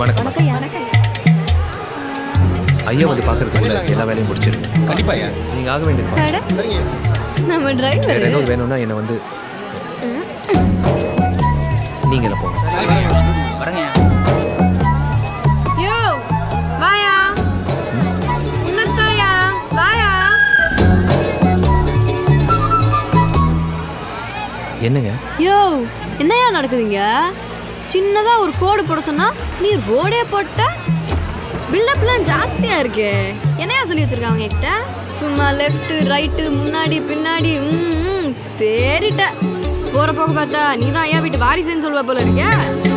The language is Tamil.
வணக்கம் வணக்கம் ஐயா வந்து பார்க்கறதுக்குள்ள எல்லா வேலையும் முடிச்சிருங்க கண்டிப்பா ஐயா நீங்க ஆக வேண்டியது அட, நம்ம வேற டிரைவர் ஏதாவது வேணும்னா என்னை வந்து நீங்க எல்லாம் போங்க வரங்க யோ வாயா உன்னத்தாயா வாயா என்னங்க யோ என்னையா நடக்குதுங்க சின்னதா ஒரு கோடு போட சொன்னா நீ ரோடே போட்ட பில்டப்லாம் ஜாஸ்தியா இருக்கு என்னையா சொல்லி வச்சிருக்காங்க கிட்ட சும்மா லெஃப்ட் ரைட்டு முன்னாடி பின்னாடி ம், ம், தேறிட்ட போற போக பார்த்தா நீ தான் ஐயா வீட்டு வாரிசுன்னு சொல்லுவ போல இருக்க